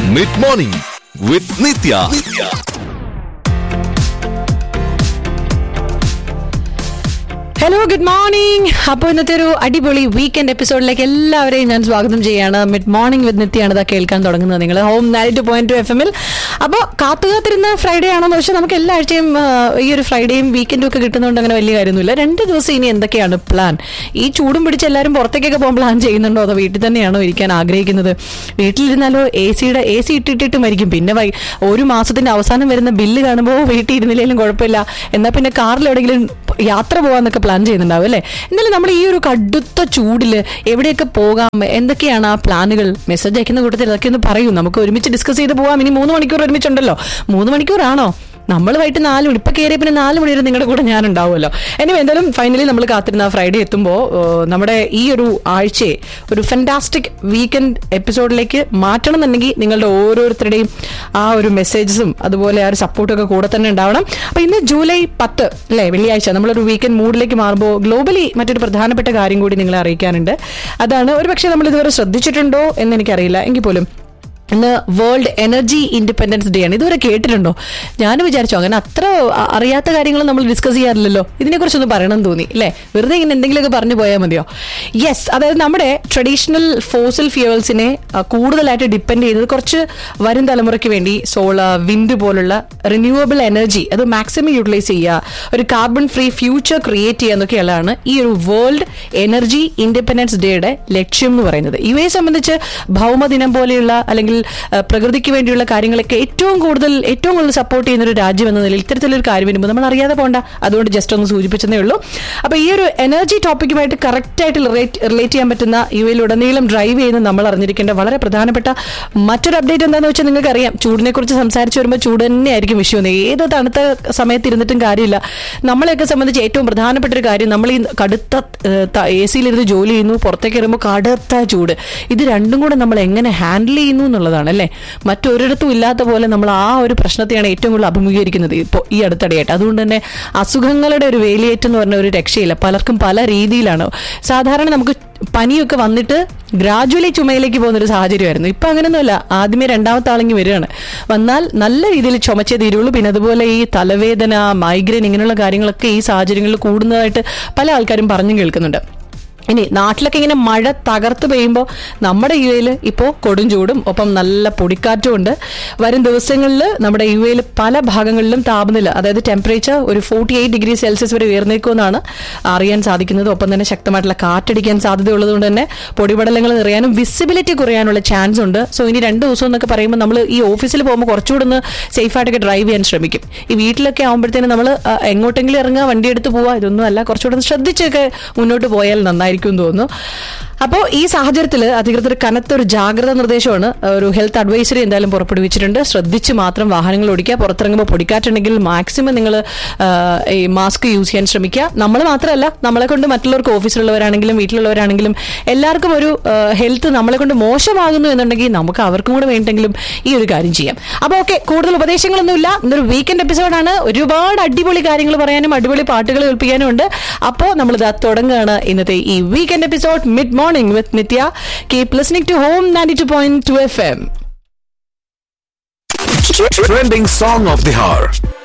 Mid morning with Nithya hello good morning അപ്പോൾ ഇന്നത്തെ ഒരു അടിപൊളി വീക്കെൻഡ് എപ്പിസോഡിലേക്ക് എല്ലാവരെയും ഞാൻ സ്വാഗതം ചെയ്യാണ് മിഡ് മോർണിംഗ് വിത്ത് നിത്യാണ് ഇതാ കേൾക്കാൻ തുടങ്ങുന്നത് നിങ്ങൾ home ninety point two F എമ്മിൽ അപ്പോൾ കാത്തുകാത്തിരുന്ന ഫ്രൈഡേ ആണെന്ന് വെച്ചാൽ നമുക്ക് എല്ലാ ആഴ്ചയും ആ, ഈ ഒരു ഫ്രൈഡേയും വീക്കെൻഡും ഒക്കെ കിട്ടുന്നതുകൊണ്ട് അങ്ങനെ വലിയ കാര്യമൊന്നുമില്ല രണ്ട് ദിവസം ഇനി എന്തൊക്കെയാണ് പ്ലാൻ ഈ ചൂടും പിടിച്ച് എല്ലാവരും പുറത്തേക്കൊക്കെ പോകാൻ പ്ലാൻ ചെയ്യുന്നുണ്ടോ അതോ വീട്ടിൽ തന്നെയാണോ ഇരിക്കാൻ ആഗ്രഹിക്കുന്നത് വീട്ടിലിരുന്നാലോ എ സിയുടെ എ സി ഇട്ടിട്ടിട്ട് മരിക്കും പിന്നെ വൈ ഒരു മാസത്തിന്റെ അവസാനം വരുന്ന ബില്ല് കാണുമ്പോൾ വീട്ടിൽ ഇരുന്നില്ലെങ്കിലും കുഴപ്പമില്ല എന്നാൽ പിന്നെ കാറിൽ എവിടെയെങ്കിലും യാത്ര പോകാന്നൊക്കെ പ്ലാൻ ചെയ്യുന്നുണ്ടാവും അല്ലേ എന്നാലും നമ്മൾ ഈ ഒരു കടുത്ത ചൂടില് എവിടെയൊക്കെ പോകാം എന്തൊക്കെയാണ് ആ പ്ലാനുകൾ മെസ്സേജ് അയക്കുന്ന കൂട്ടത്തിൽ ഇതൊക്കെ ഒന്ന് പറയൂ നമുക്ക് ഒരുമിച്ച് ഡിസ്കസ് ചെയ്ത് പോവാം ഇനി മൂന്ന് മണിക്കൂർ ഒരുമിച്ചുണ്ടല്ലോ മൂന്ന് മണിക്കൂറാണോ നമ്മൾ വൈകിട്ട് നാല് മണി ഇപ്പൊ കയറിയ പിന്നെ നാല് മണി വരെ നിങ്ങളുടെ കൂടെ ഞാൻ ഉണ്ടാവുമല്ലോ എന്നെ എന്തായാലും ഫൈനലി നമ്മൾ കാത്തിരുന്ന ഫ്രൈഡേ എത്തുമ്പോൾ നമ്മുടെ ഈ ഒരു ആഴ്ചയെ ഒരു ഫെന്റാസ്റ്റിക് വീക്കെൻഡ് എപ്പിസോഡിലേക്ക് മാറ്റണം എന്നുണ്ടെങ്കിൽ നിങ്ങളുടെ ഓരോരുത്തരുടെയും ആ ഒരു മെസ്സേജസും അതുപോലെ ആ ഒരു സപ്പോർട്ടും ഒക്കെ കൂടെ തന്നെ ഉണ്ടാവണം അപ്പൊ ഇന്ന് ജൂലൈ പത്ത് അല്ലേ വെള്ളിയാഴ്ച നമ്മളൊരു വീക്കെൻഡ് മൂഡിലേക്ക് മാറുമ്പോൾ ഗ്ലോബലി മറ്റൊരു പ്രധാനപ്പെട്ട കാര്യം കൂടി നിങ്ങളെ അറിയിക്കാനുണ്ട് അതാണ് ഒരു പക്ഷേ നമ്മൾ ഇതുവരെ ശ്രദ്ധിച്ചിട്ടുണ്ടോ എന്ന് എനിക്കറിയില്ല എങ്കിൽ പോലും ഇന്ന് വേൾഡ് എനർജി ഇൻഡിപെൻഡൻസ് ഡേ ആണ് ഇതുവരെ കേട്ടിട്ടുണ്ടോ ഞാൻ വിചാരിച്ചു അങ്ങനെ അത്ര അ- അറിയാത്ത കാര്യങ്ങൾ നമ്മൾ ഡിസ്കസ് ചെയ്യാറില്ലല്ലോ ഇതിനെക്കുറിച്ചൊന്ന് പറയണം തോന്നി അല്ലേ വെറുതെ ഇങ്ങനെ എന്തെങ്കിലുമൊക്കെ പറഞ്ഞു പോയാൽ മതിയോ യെസ് അതായത് നമ്മുടെ ട്രഡീഷണൽ ഫോസിൽ ഫ്യൂവൽസിനെ കൂടുതലായിട്ട് ഡിപ്പെൻഡ് ചെയ്യുന്നത് കുറച്ച് വരും തലമുറയ്ക്ക് വേണ്ടി സോളാർ വിൻഡ് പോലുള്ള റിന്യൂവബിൾ എനർജി അത് മാക്സിമം യൂട്ടിലൈസ് ചെയ്യുക ഒരു കാർബൺ ഫ്രീ ഫ്യൂച്ചർ ക്രിയേറ്റ് ചെയ്യുക എന്നൊക്കെയുള്ളതാണ് ഈ ഒരു വേൾഡ് എനർജി ഇൻഡിപെൻഡൻസ് ഡേയുടെ ലക്ഷ്യം എന്ന് പറയുന്നത് യു എ സംബന്ധിച്ച് ഭൗമദിനം പോലെയുള്ള അല്ലെങ്കിൽ ആ, പ്രകൃതിക്ക് വേണ്ടിയുള്ള കാര്യങ്ങളൊക്കെ ഏറ്റവും കൂടുതൽ ഏറ്റവും കൂടുതൽ സപ്പോർട്ട് ചെയ്യുന്ന ഒരു രാജ്യം എന്ന നിലയിൽ ഇത്തരത്തിലൊരു കാര്യം വരുമ്പോൾ നമ്മൾ അറിയാതെ പോകണ്ട അതുകൊണ്ട് ജസ്റ്റ് ഒന്ന് സൂചിപ്പിച്ചതേ ഉള്ളൂ അപ്പൊ ഈ ഒരു എനർജി ടോപ്പിക്കുമായിട്ട് കറക്റ്റ് ആയിട്ട് റിലേറ്റ് ചെയ്യാൻ പറ്റുന്ന യു എയിലുടനീളം ഡ്രൈവ് ചെയ്യുന്ന നമ്മൾ അറിഞ്ഞിരിക്കേണ്ട വളരെ പ്രധാനപ്പെട്ട മറ്റൊരു അപ്ഡേറ്റ് എന്താണെന്ന് വെച്ചാൽ നിങ്ങൾക്ക് അറിയാം ചൂടിനെ കുറിച്ച് സംസാരിച്ചു വരുമ്പോൾ ചൂട് തന്നെയായിരിക്കും വിഷയം ഏത് തണുത്ത സമയത്ത് ഇരുന്നിട്ടും കാര്യമില്ല നമ്മളെയൊക്കെ സംബന്ധിച്ച് ഏറ്റവും പ്രധാനപ്പെട്ട ഒരു കാര്യം നമ്മൾ ഈ കടുത്ത എ സിയിലിരുന്ന് ജോലി ചെയ്യുന്നു പുറത്തേക്ക് ഇറങ്ങുമ്പോൾ കടുത്ത ചൂട് ഇത് രണ്ടും കൂടെ നമ്മൾ എങ്ങനെ ഹാൻഡിൽ ചെയ്യുന്നു എന്നുള്ളതാണ് അല്ലേ മറ്റൊരിടത്തും ഇല്ലാത്ത പോലെ നമ്മൾ ആ ഒരു പ്രശ്നത്തെയാണ് ഏറ്റവും കൂടുതൽ അഭിമുഖീകരിക്കുന്നത് ഇപ്പോൾ ഈ അടുത്തിടെയായിട്ട് അതുകൊണ്ട് തന്നെ അസുഖങ്ങളുടെ ഒരു വേലിയേറ്റം എന്ന് പറഞ്ഞ ഒരു രക്ഷയില്ല പലർക്കും പല രീതിയിലാണ് സാധാരണ നമുക്ക് പനിയൊക്കെ വന്നിട്ട് ഗ്രാജുവലി ചുമയിലേക്ക് പോകുന്ന ഒരു സാഹചര്യമായിരുന്നു ഇപ്പൊ അങ്ങനെയൊന്നുമല്ല ആദ്യമേ രണ്ടാമത്തെ ആളെങ്കിൽ വരികയാണ് വന്നാൽ നല്ല രീതിയിൽ ചുമച്ചേ തീരുള്ളൂ പിന്നെ അതുപോലെ ഈ തലവേദന മൈഗ്രെയിൻ ഇങ്ങനെയുള്ള കാര്യങ്ങളൊക്കെ ഈ സാഹചര്യങ്ങളിൽ കൂടുന്നതായിട്ട് പല ആൾക്കാരും പറഞ്ഞു കേൾക്കുന്നുണ്ട് ഇനി നാട്ടിലൊക്കെ ഇങ്ങനെ മഴ തകർത്ത് പെയ്യുമ്പോൾ നമ്മുടെ യു എയിൽ ഇപ്പോൾ കൊടും ചൂടും ഒപ്പം നല്ല പൊടിക്കാറ്റും ഉണ്ട് വരും ദിവസങ്ങളിൽ നമ്മുടെ യു എയിൽ പല ഭാഗങ്ങളിലും താപനില അതായത് ടെമ്പറേച്ചർ ഒരു ഫോർട്ടി എയ്റ്റ് ഡിഗ്രി സെൽഷ്യസ് വരെ ഉയർന്നേക്കുമെന്നാണ് അറിയാൻ സാധിക്കുന്നത് ഒപ്പം തന്നെ ശക്തമായിട്ടുള്ള കാറ്റടിക്കാൻ സാധ്യതയുള്ളതുകൊണ്ട് തന്നെ പൊടിപടലങ്ങൾ നിറയാനും വിസിബിലിറ്റി കുറയാനുള്ള ചാൻസ് ഉണ്ട് സോ ഇനി രണ്ട് ദിവസം എന്നൊക്കെ പറയുമ്പോൾ നമ്മൾ ഈ ഓഫീസിൽ പോകുമ്പോൾ കുറച്ചുകൂടെ ഒന്ന് സേഫായിട്ടൊക്കെ ഡ്രൈവ് ചെയ്യാൻ ശ്രമിക്കും ഈ വീട്ടിലൊക്കെ ആകുമ്പോഴത്തേനും നമ്മൾ എങ്ങോട്ടെങ്കിലും ഇറങ്ങുക വണ്ടി എടുത്ത് പോവുക ഇതൊന്നും അല്ല കുറച്ചുകൂടെ ഒന്ന് ശ്രദ്ധിച്ചൊക്കെ മുന്നോട്ട് പോയാൽ നന്നായിരിക്കും എന്ന് തോന്നുന്നു അപ്പോൾ ഈ സാഹചര്യത്തിൽ അധികൃതർ കനത്ത ഒരു ജാഗ്രതാ നിർദ്ദേശമാണ് ഒരു ഹെൽത്ത് അഡ്വൈസറി എന്തായാലും പുറപ്പെടുവിച്ചിട്ടുണ്ട് ശ്രദ്ധിച്ച് മാത്രം വാഹനങ്ങൾ ഓടിക്കുക പുറത്തിറങ്ങുമ്പോൾ പൊടിക്കാറ്റുണ്ടെങ്കിൽ മാക്സിമം നിങ്ങൾ ഈ മാസ്ക് യൂസ് ചെയ്യാൻ ശ്രമിക്കുക നമ്മൾ മാത്രമല്ല നമ്മളെ കൊണ്ട് മറ്റുള്ളവർക്ക് ഓഫീസിലുള്ളവരാണെങ്കിലും വീട്ടിലുള്ളവരാണെങ്കിലും എല്ലാവർക്കും ഒരു ഹെൽത്ത് നമ്മളെ കൊണ്ട് മോശമാകുന്നു എന്നുണ്ടെങ്കിൽ നമുക്ക് അവർക്കും കൂടെ വേണ്ടെങ്കിലും ഈ ഒരു കാര്യം ചെയ്യാം അപ്പോൾ ഓക്കെ കൂടുതൽ ഉപദേശങ്ങളൊന്നുമില്ല ഇന്നൊരു വീക്കെൻഡ് എപ്പിസോഡാണ് ഒരുപാട് അടിപൊളി കാര്യങ്ങൾ പറയാനും അടിപൊളി പാട്ടുകൾ കേൾപ്പിക്കാനും ഉണ്ട് അപ്പോൾ നമ്മൾ ഇതാ തുടങ്ങുകയാണ് ഇന്നത്തെ ഈ weekend episode mid morning with Nithya keep listening to home ninety two point two F M Trending song of the hour.